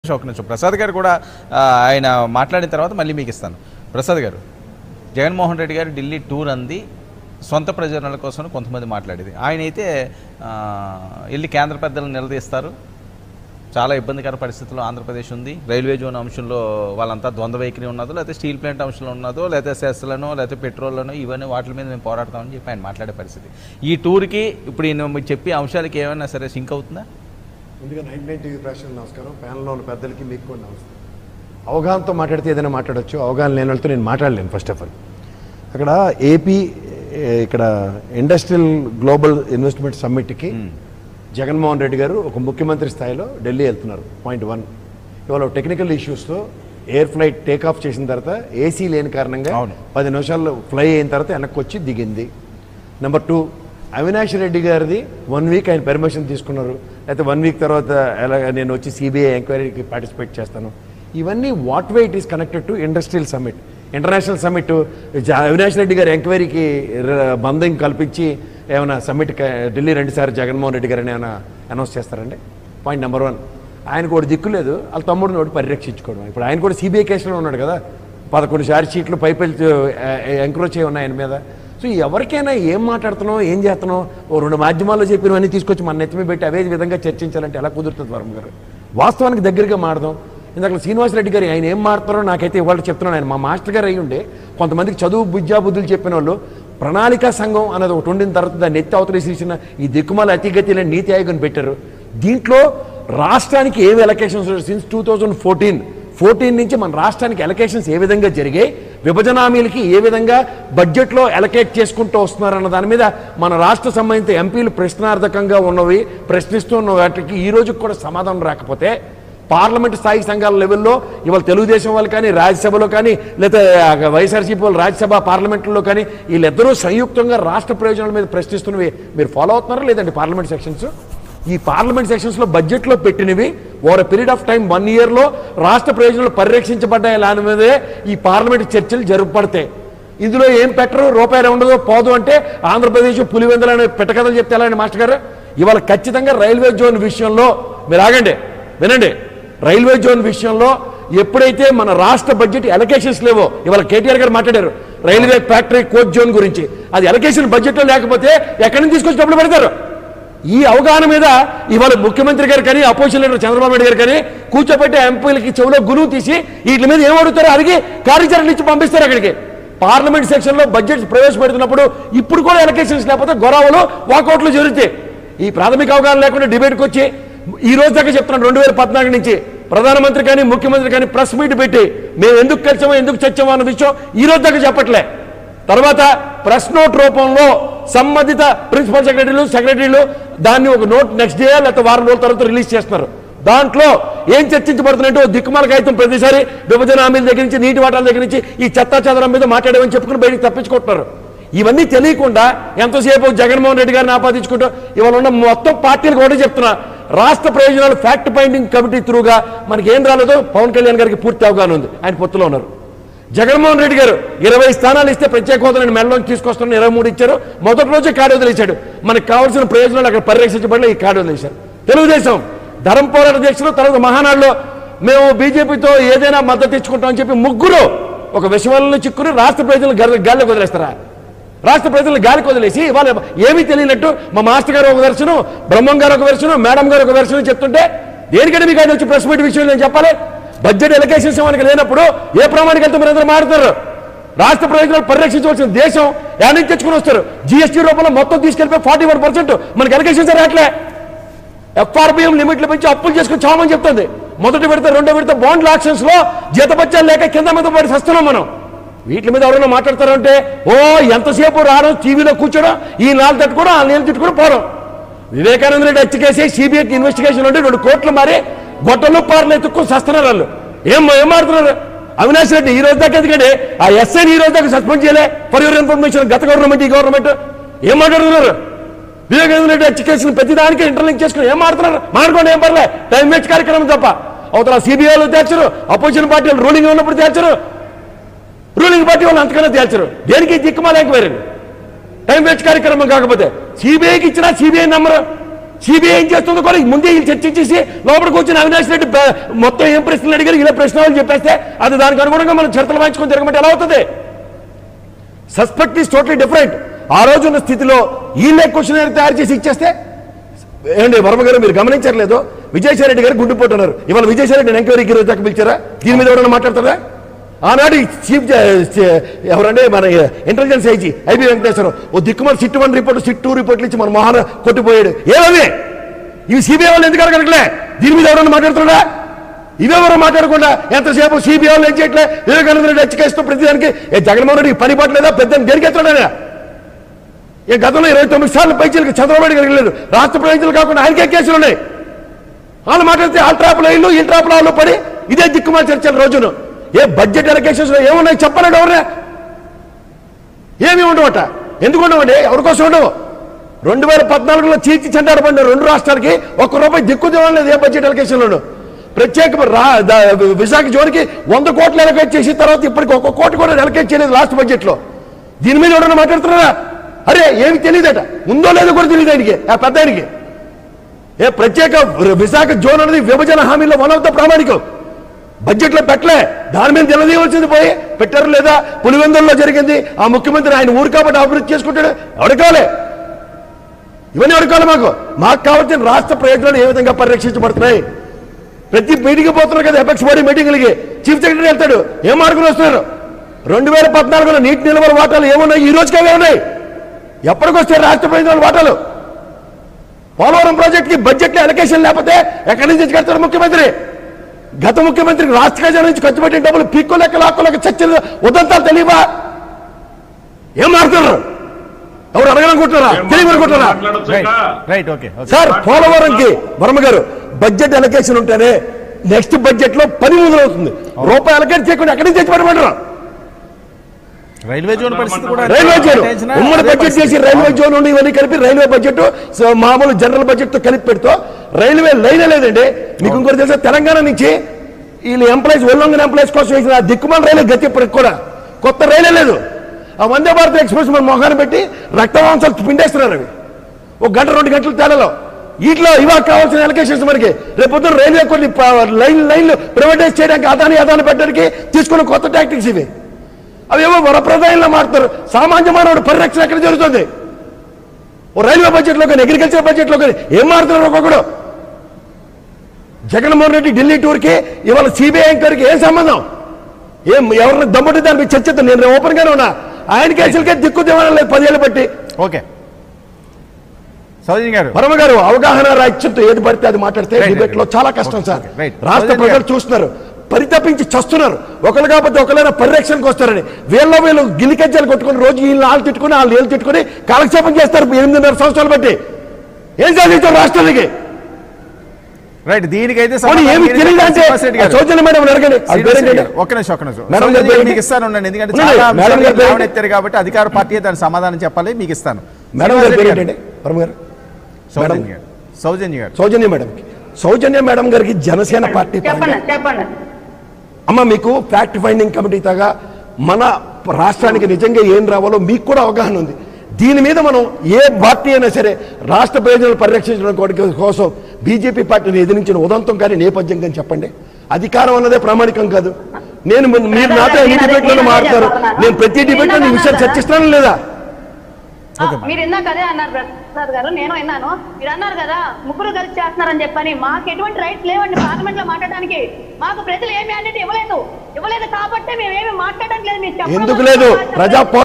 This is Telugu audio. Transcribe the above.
ఒక నిమిషం ప్రసాద్ గారు కూడా ఆ, ఆయన మాట్లాడిన తర్వాత మళ్ళీ మీకు ఇస్తాను ప్రసాద్ గారు జగన్మోహన్ రెడ్డి గారు ఢిల్లీ టూర్ అంది సొంత ప్రయోజనాల కోసం కొంతమంది మాట్లాడేది ఆయన అయితే ఆ, వెళ్ళి కేంద్ర పెద్దలను నిలదీస్తారు చాలా ఇబ్బందికర పరిస్థితుల్లో ఆంధ్రప్రదేశ్ ఉంది రైల్వే జోన్ అంశంలో వాళ్ళంతా ద్వంద్వ వైఖరి ఉన్నదో లేకపోతే స్టీల్ ప్లాంట్ అంశంలో ఉన్నదో లేకపోతే సెస్లను లేకపోతే పెట్రోల్లను ఇవన్నీ వాటి మీద మేము పోరాడతామని చెప్పి ఆయన మాట్లాడే పరిస్థితి ఈ టూర్కి ఇప్పుడు ఈయన మీకు చెప్పే అంశాలకి ఏమైనా సరే సింక్ అవుతుందా ముందుగా నైన్ నైన్ టీవీ ప్రేక్షకులకు నమస్కారం ప్యానల్లో ఉన్న పెద్దలకి మీకు కూడా నమస్కారం అవగాహనతో మాట్లాడితే ఏదైనా మాట్లాడొచ్చు అవగాహన లేని వాళ్ళతో నేను మాట్లాడలేను ఫస్ట్ ఆఫ్ ఆల్ అక్కడ ఏపీ ఏ, ఇక్కడ ఇండస్ట్రియల్ గ్లోబల్ ఇన్వెస్ట్మెంట్ సమ్మిట్కి జగన్మోహన్ రెడ్డి గారు ఒక ముఖ్యమంత్రి స్థాయిలో ఢిల్లీ వెళ్తున్నారు పాయింట్ వన్ ఇవాళ టెక్నికల్ ఇష్యూస్తో ఎయిర్ ఫ్లైట్ టేక్ ఆఫ్ చేసిన తర్వాత ఏసీ లేని కారణంగా అవును. పది నిమిషాల్లో ఫ్లై అయిన తర్వాత వెనక్కి వచ్చి దిగింది నెంబర్ టూ అవినాష్ రెడ్డి గారిది వన్ వీక్ ఆయన పర్మిషన్ తీసుకున్నారు లేకపోతే వన్ వీక్ తర్వాత ఎలా నేను వచ్చి సిబిఐ ఎంక్వైరీకి పార్టిసిపేట్ చేస్తాను ఇవన్నీ what way it is connected to industrial summit international summit Avinash Reddy గారి ఎంక్వైరీకి ర- బంధం కల్పించి ఏమైనా సమ్మిట్ ఢిల్లీ రెండుసార్లు జగన్మోహన్ రెడ్డి గారిని ఏమైనా అనౌన్స్ చేస్తారండి పాయింట్ నెంబర్ వన్ ఆయన కూడా దిక్కు లేదు వాళ్ళ తమ్ముడిని ఒకటి పరిరక్షించుకోవడం ఇప్పుడు ఆయన కూడా సిబిఐ కేసులో ఉన్నాడు కదా పదకొండు ఛార్జ్ షీట్లు పైపెల్ ఎంక్రోచ్ అయి ఉన్నాయి ఆయన మీద సో ఎవరికైనా ఏం మాట్లాడుతున్నావు ఏం చేస్తున్నావు ఓ రెండు మాధ్యమాల్లో చెప్పినవన్నీ తీసుకొచ్చి మన నెత్తిమీ పెట్టి అవే విధంగా చర్చించాలంటే ఎలా కుదురుతుంది వర్మ గారు వాస్తవానికి దగ్గరగా మాడదాం ఇందాక శ్రీనివాసరెడ్డి గారు ఆయన ఏం మారుతారో నాకైతే ఇవాళ చెప్తున్నాను ఆయన మా మాస్టర్ గారు అయి ఉండే కొంతమందికి చదువు విద్యా బుద్ధులు చెప్పిన వాళ్ళు ప్రణాళికా సంఘం అనేది ఒకటి ఉండిన తర్వాత దాన్ని ఎత్తి అవతలేసేసిన ఈ దిక్కుమాల అతిగతి లేని నీతి ఆయోగం పెట్టారు దీంట్లో రాష్ట్రానికి ఏవి allocations since two thousand fourteen fourteen నుంచి మన రాష్ట్రానికి ఎలకేషన్స్ ఏ విధంగా జరిగాయి విభజన హామీలకి ఏ విధంగా బడ్జెట్లో ఎలకేట్ చేసుకుంటూ వస్తున్నారన్న దాని మీద మన రాష్ట్ర సంబంధిత ఎంపీలు ప్రశ్నార్థకంగా ఉన్నవి ప్రశ్నిస్తున్న వాటికి ఈ రోజుకి కూడా సమాధానం రాకపోతే పార్లమెంట్ స్థాయి సంఘాల లెవెల్లో ఇవాళ తెలుగుదేశం వాళ్ళు కానీ రాజ్యసభలో కానీ లేదా వైఎస్ఆర్సీపీ వాళ్ళు రాజ్యసభ పార్లమెంట్లో కానీ వీళ్ళిద్దరూ సంయుక్తంగా రాష్ట్ర ప్రయోజనాల మీద ప్రశ్నిస్తున్నవి మీరు ఫాలో అవుతున్నారా లేదండి పార్లమెంట్ సెక్షన్స్ ఈ పార్లమెంట్ సెక్షన్స్లో బడ్జెట్లో పెట్టినవి over period of time one ఇయర్లో రాష్ట్ర ప్రయోజనాలు పరిరక్షించబడ్డాయి దాని మీదే ఈ పార్లమెంట్ చర్చలు జరుపబడతాయి ఇందులో ఏం పెట్టరు రూపాయలు ఉండదో పోదు అంటే ఆంధ్రప్రదేశ్ పులివెందులని పెట్టకథలు చెప్తే ఎలా అండి మాస్టర్ గారు ఇవాళ ఖచ్చితంగా రైల్వే జోన్ విషయంలో మీరు ఆగండి వినండి రైల్వే జోన్ విషయంలో ఎప్పుడైతే మన రాష్ట్ర బడ్జెట్ ఎలకేషన్స్ లేవో ఇవాళ కేటీఆర్ గారు మాట్లాడారు రైల్వే ఫ్యాక్టరీ కోచ్ జోన్ గురించి అది ఎలకేషన్ బడ్జెట్లో లేకపోతే ఎక్కడి నుంచి తీసుకొచ్చి డబ్బులు పెడతారు ఈ అవగాహన మీద ఇవాళ ముఖ్యమంత్రి గారు కానీ అపోజిషన్ లీడర్ చంద్రబాబు నాయుడు గారు కానీ కూర్చోబెట్టి ఎంపీలకి చెవిలో గురువు తీసి వీటి మీద ఏం అడుగుతారో అడిగి కార్యాచరణ ఇచ్చి పంపిస్తారు అక్కడికి పార్లమెంట్ సెక్షన్ లో బడ్జెట్ ప్రవేశపెడుతున్నప్పుడు ఇప్పుడు కూడా ఎలకేషన్స్ లేకపోతే గొడవలు వాకౌట్లు జరుగుతాయి ఈ ప్రాథమిక అవగాహన లేకుండా డిబేట్కి వచ్చి ఈ రోజు దాకా చెప్తున్నాను రెండు వేల పద్నాలుగు నుంచి ప్రధానమంత్రి కానీ ముఖ్యమంత్రి కానీ ప్రెస్ మీట్ పెట్టి మేము ఎందుకు కలిసామో ఎందుకు చచ్చామో అన్న విషయం ఈ రోజు దాకా చెప్పట్లే తర్వాత ప్రెస్ నోట్ రూపంలో సంబంధిత ప్రిన్సిపల్ సెక్రటరీలు సెక్రటరీలు దాన్ని ఒక నోట్ నెక్స్ట్ డే లేకపోతే వారం రోజుల తర్వాత రిలీజ్ చేస్తున్నారు దాంట్లో ఏం చర్చించబడుతున్నట్టు దిక్కుమాల కాగితం ప్రతిసారి విభజన హామీల దగ్గర నుంచి నీటి వాటాల దగ్గర నుంచి ఈ చెత్తా చెదరం మీద మాట్లాడేమని చెప్పుకుని బయటికి తప్పించుకుంటున్నారు ఇవన్నీ తెలియకుండా ఎంతసేపు జగన్మోహన్ రెడ్డి గారిని ఆపాదించుకుంటూ ఇవాళ ఉన్న మొత్తం పార్టీలకు ఒకటే చెప్తున్నా రాష్ట్ర ప్రయోజనాలు ఫ్యాక్ట్ ఫైండింగ్ కమిటీ త్రూగా మనకి ఏం రాలేదో పవన్ కళ్యాణ్ గారికి పూర్తి అవగాహన ఉంది ఆయన పొత్తులో ఉన్నారు జగన్మోహన్ రెడ్డి గారు ఇరవై స్థానాలు ఇస్తే ప్రత్యేక హోదాని మెడలోకి తీసుకొస్తున్న ఇరవై మూడు ఇచ్చారు మొదటి రోజే కార్డు వదిలేశాడు మనకు కావాల్సిన ప్రయోజనాలు అక్కడ పరిరక్షించబడి ఈ కార్డు వదిలేశారు తెలుగుదేశం ధరం పోరాట దీక్షలు తర్వాత మహానాడులో మేము బీజేపీతో ఏదైనా మద్దతు ఇచ్చుకుంటామని చెప్పి ముగ్గురు ఒక విషయంలో చిక్కుని రాష్ట్ర ప్రజలు గాలికి వదిలేస్తారా రాష్ట్ర ప్రజలు గాలికి వదిలేసి వాళ్ళు ఏమీ తెలియనట్టు మా మాస్టర్ గారు ఒక వెర్షను బ్రహ్మం గారు ఒక వెర్షను మేడం గారు ఒక వెర్షను చెప్తుంటే దేనికంటే మీకు ఆయన వచ్చి ప్రెస్ మీట్ విషయం నేను చెప్పాలి బడ్జెట్ ఎలకేషన్స్ మనకి లేనప్పుడు ఏ ప్రమాణికలతో మీరు అందరూ మారుతారు రాష్ట్ర ప్రయోజనాలు పరిరక్షించవలసిన దేశం యానికి తెచ్చుకుని వస్తారు జిఎస్టీ రూపంలో మొత్తం తీసుకెళ్ళిపోయి ఫార్టీ వన్ పర్సెంట్ మనకి ఎలకేషన్స్ రావట్లే ఎఫ్ఆర్బిఎం లిమిట్లు పెంచి అప్పులు చేసుకుని చావమని చెప్తుంది మొదటి విడత రెండో విడత బాండ్ల ఆక్షన్స్ లో జీతపత్యాలు లేక కింద మీద పడి వస్తున్నాం మనం వీటి మీద ఎవరైనా మాట్లాడతారంటే ఓ ఎంతసేపు రావడం టీవీలో కూర్చోడం ఈ నాలుగు తట్టుకోవడం ఆ నీళ్ళు తిట్టుకుని పోవడం వివేకానంద రెడ్డి హత్య కేసు సిబిఐకి ఇన్వెస్టిగేషన్ ఉంటే రెండు కోట్లు మారి గొట్టలు పార్లు ఎత్తుక్కుని సస్తున్నారు వాళ్ళు ఏం ఏం మాడుతున్నారు అవినాష్ రెడ్డి ఈ రోజు దాకా ఎందుకంటే ఆ ఎస్ఐని ఈ రోజు దాకా సస్పెండ్ చేయలే ఫర్ యువర్ ఇన్ఫర్మేషన్ గత గవర్నమెంట్ ఈ గవర్నమెంట్ ఏం మాట్లాడుతున్నారు వివేకానంద రెడ్డి హత్య కేసును ప్రతి దానికి ఇంటర్లింక్ చేసుకుని ఏం మాడుతున్నారు మాడుకోండి ఏం పర్లే టైం వేస్ట్ కార్యక్రమం తప్ప అవతల సిబిఐలు తేల్చరు అపోజిషన్ పార్టీలు రూలింగ్ ఉన్నప్పుడు తేల్చరు రూలింగ్ పార్టీ వాళ్ళు అంతకన్నా తేల్చరు దేనికి దిక్కుమాల ఎంక్వైరీ టైం వేస్ట్ కార్యక్రమం కాకపోతే సిబిఐకి ఇచ్చినా సిబిఐ నంబరు సిబిఐ ఏం చేస్తుందో కూడా ముందే వీళ్ళు చర్చించేసి లోపలికి వచ్చిన అవినాష్ రెడ్డి బ- మొత్తం ఏం ప్రశ్నలు అడిగారు ఇలా ప్రశ్నలు చెప్పేస్తే అది దానికి అనుగుణంగా మనం చర్చలు వాయించుకొని తిరగమంటే ఎలా అవుతుంది సస్పెక్ట్ ఈస్ టోటలీ డిఫరెంట్ ఆ రోజు ఉన్న స్థితిలో వీళ్ళే క్వశ్చన్ తయారు చేసి ఇచ్చేస్తే ఏంటి వర్మ గారు మీరు గమనించట్లేదు విజయసాయి రెడ్డి గారు గుండెపోటు ఉన్నారు ఇవాళ విజయసాయి రెడ్డిని ఎంక్వైరీకి ఈరోజు దాకా పిలిచారా దీని మీద ఎవరైనా మాట్లాడతారా ఆనాడు ఈ చీఫ్ జ- చ- ఎవరంటే మన ఇంటెలిజెన్స్ ఐజీ ఐబీ వెంకటేశ్వరం ఓ దిక్కుమాల SIT one report SIT two రిపోర్ట్లు ఇచ్చి మన మోహన్ కొట్టిపోయాడు ఏమవి ఇవి సిబిఐ వాళ్ళు ఎందుకు అడగట్లే దీని మీద ఎవరైనా మాట్లాడుతున్నాడా ఇవెవరో మాట్లాడకుండా ఎంతసేపు సిబిఐ వాళ్ళు ఏం చేయట్లే వివేకానంద రెడ్డి హెచ్చరిస్తూ ప్రతిదానికి ఏ జగన్మోహన్ రెడ్డికి పని పట్టలేదా పెద్ద దేనికి ఎత్తాడా ఈ గతంలో ఇరవై తొమ్మిది సార్లు పైచీలకు చంద్రబాబు నాయుడు గారికి లేదు రాష్ట్ర ప్రయోజనాలు కాకుండా ఆయనకే కేసులు ఉన్నాయి వాళ్ళు మాట్లాడితే ఆ ట్రాప్ లైన్లు ఈ ట్రాప్ లైన్లు పడి ఇదే దిక్కుమాల చర్చలు రోజును ఏ బడ్జెట్ ఎలకేషన్స్ ఏమున్నాయి చెప్పలేడు ఎవరే ఏమి ఉండవట ఎందుకు ఉండవండి ఎవరి కోసం ఉండవు రెండు వేల పద్నాలుగులో చీల్చి చెండాడబడిన రెండు రాష్ట్రాలకి ఒక్క రూపాయి దిక్కు దివ్వడం లేదు ఏ బడ్జెట్ ఎలకేషన్లోను ప్రత్యేక రా ద- విశాఖ జోన్కి వంద కోట్లు ఎలకేట్ చేసిన తర్వాత ఇప్పటికి ఒక్క కోటి కూడా ఎలకేట్ చేయలేదు లాస్ట్ బడ్జెట్లో దీని మీద ఎవరైనా మాట్లాడుతున్నారా అరే ఏమి తెలియదట ఉందో లేదో కూడా తెలియదు ఆయనకి ఆ పెద్ద ఆయనకి ఏ ప్రత్యేక విశాఖ జోన్ అనేది విభజన హామీలో వన్ ఆఫ్ ద ప్రామాణికం బడ్జెట్ లో పెట్టలే దాని మీద నిలదీయవలసింది పోయి పెట్టారు లేదా పులివెందుల్లో జరిగింది ఆ ముఖ్యమంత్రి ఆయన ఊరు కాబట్టి అభివృద్ధి చేసుకుంటాడు ఎవడు కావాలి ఇవన్నీ ఎవరు కావాలి మాకు మాకు కావాల్సిన రాష్ట్ర ప్రయోజనాలు ఏ విధంగా పరిరక్షించబడుతున్నాయి ప్రతి మీటింగ్ పోతున్నారు కదా ఎపెక్స్ బాడీ మీటింగ్లకి చీఫ్ సెక్రటరీ వెళ్తాడు ఏం మార్కులు వస్తున్నారు రెండు వేల పద్నాలుగులో నీటి నిల్వల వాటాలు ఏమున్నాయి ఈ రోజుకి అవే ఉన్నాయి ఎప్పటికొస్తాయి రాష్ట్ర ప్రయోజనాల వాటాలు పోలవరం ప్రాజెక్ట్ కి బడ్జెట్ లో అలొకేషన్ లేకపోతే ఎక్కడి నుంచి తెచ్చి కడతాడు ముఖ్యమంత్రి గత ముఖ్యమంత్రికి రాష్ట్ర ఖజానా నుంచి ఖర్చు పెట్టిన డబ్బులు పీక్కో లెక్క లాక్కోలేక చచ్చిన ఉదంతాలు తెలియవా ఏం మారుతున్నారు ఎవరు అడగనుకుంటున్నారా తెలియనుకుంటున్నారా right right okay okay sir పోలవరంకి వర్మ గారు బడ్జెట్ అలొకేషన్ ఉంటేనే నెక్స్ట్ బడ్జెట్ లో పని మొదలవుతుంది రూపాయి అలొకేట్ చేయకుండా ఎక్కడి నుంచి తెచ్చి పెట్టమంటారు రైల్వే జోన్ పరిస్థితి కూడా రైల్వే జోన్ టెన్షన్ ఉమ్మడి అదే బడ్జెట్ పరిస్థితి. చేసి రైల్వే జోన్ ఉండి ఇవన్నీ కలిపి రైల్వే బడ్జెట్ సో మామూలు జనరల్ బడ్జెట్ తో కలిపి పెడుతూ రైల్వే లైనే లేదండి మీకు ఇంకోటి తెలుసా తెలంగాణ నుంచి వీళ్ళు ఎంప్లాయీస్ ఒళ్ళొంగిన ఎంప్లాయీస్ కోసం వేసిన ఆ దిక్కుమాల రైలు గతి ఇప్పటికి కూడా కొత్త రైలే లేదు ఆ వందే భారత్ ఎక్స్ప్రెస్ మన మొహాన్ని పెట్టి రక్తమాంసాలు పిండేస్తున్నారు అవి ఒక గంట రెండు గంటల తేడాలో వీటిలో ఇవాళ కావాల్సిన ఎలకేషన్స్ మనకి రేపు పొద్దున్న రైల్వే కొన్ని ప- లైన్ లైన్లు ప్రైవేటైజ్ చేయడానికి అదాని అదాని పెట్టడానికి తీసుకున్న కొత్త టాక్టిక్స్ ఇవి అవేమో వరప్రదాయంలో మారుతారు సామాన్య మానవుడు పరిరక్షణ ఎక్కడ జరుగుతుంది ఓ రైల్వే బడ్జెట్లో కానీ అగ్రికల్చర్ బడ్జెట్లో కానీ ఏం మారుతున్నారు ఒక్కొక్కడు జగన్మోహన్ రెడ్డి ఢిల్లీ టూర్కి ఇవాళ సిబిఐ ఎంక్వైరీకి ఏం సంబంధం ఏం ఎవరిని దమ్ముంటే దాని మీద చర్చిద్దాం నేను ఓపెన్ గానే ఉన్నా ఆయన కేసులకే దిక్కు దివాణం లేదు పదేళ్ళు బట్టి ఓకే సౌజన్య గారు పరమ గారు అవగాహన రాజ్యంతో ఏది పడితే అది మాట్లాడితే Right, డిబేట్ లో right. చాలా కష్టం సార్ Okay, right. రాష్ట్ర సౌజన్య ప్రజలు గారు. చూస్తున్నారు పరితపించి చస్తున్నారు ఒకరు కాకపోతే ఒకరైనా పరిరక్షణకు వస్తారని వీళ్ళ వీళ్ళు గిలికెజ్జాలు కొట్టుకుని రోజు వీళ్ళు వాళ్ళు తిట్టుకుని వాళ్ళు వీళ్ళు తిట్టుకుని కాలక్షేపం చేస్తారు ఎనిమిదిన్నర సంవత్సరాలు బట్టి ఏం సాధించారు రాష్ట్రానికి రైట్ దీనికైతే పోనీ సమాధానం ఏమి మీరే తెలియదు చెప్పాలి, అంటే శ్రీనివాస్ రెడ్డి గారు. సౌజన్య మేడం అడగండి అది శ్రీనివాస్ పేరేంటండి? రెడ్డి గారు, ఒక్క నిమిషం ఒక్క నిమిషం మేడం సౌజన్య గారి గారు పేరేంటి? మీకు ఇస్తాను ఉండండి ఎందుకంటే ఉండండి, చాలా మేడం అంశాలు గారి పేరేంటి? లేవనెత్తారు కాబట్టి అధికార పార్టీ దాని సమాధానం చెప్పాలి మీకు ఇస్తాను మేడం శ్రీనివాస్ గారి రెడ్డి పేరు గారు. ఏంటండి పరమ గారు సౌజన్య గారు సౌజన్య గారు సౌజన్య మేడంకి సౌజన్య మేడం గారికి జనసేన పార్టీ పరంగా చెప్పండి చెప్పండి అమ్మ మీకు ఫ్యాక్ట్ ఫైండింగ్ కమిటీ తగా మన రాష్ట్రానికి నిజంగా ఏం రావాలో మీకు కూడా అవగాహన ఉంది దీని మీద మనం ఏ పార్టీ అయినా సరే రాష్ట్ర ప్రయోజనాలు పరిరక్షించడం కోటి- కోసం బీజేపీ పార్టీని ఎదిరించిన ఉదంతం కానీ నేపథ్యం కానీ చెప్పండి అధికారం అన్నదే ప్రామాణికం కాదు నేను మీ- మీరు నాతో ఎన్ని డిబేట్లను మాట్లాడతారు నేను ప్రతి డిబేట్లో ఈ విషయాలు చర్చిస్తాను లేదా ఆ, మీరు ఇందాక అదే అన్నారు ప్రసాద్ గారు నేను విన్నాను మీరు అన్నారు కదా ముగ్గురు కలిసి చేస్తున్నారని చెప్పని మాకు ఎటువంటి రైట్స్ లేవండి పార్లమెంట్ లో మాట్లాడడానికి మాకు ప్రజలు ఏ మ్యాండేట్ ఇవ్వలేదు ఇవ్వలేదు కాబట్టి మేము ఏమి మాట్లాడడానికి లేదు మీరు చెప్పడం ఎందుకు వల్ల లేదు మాకు ప్రజా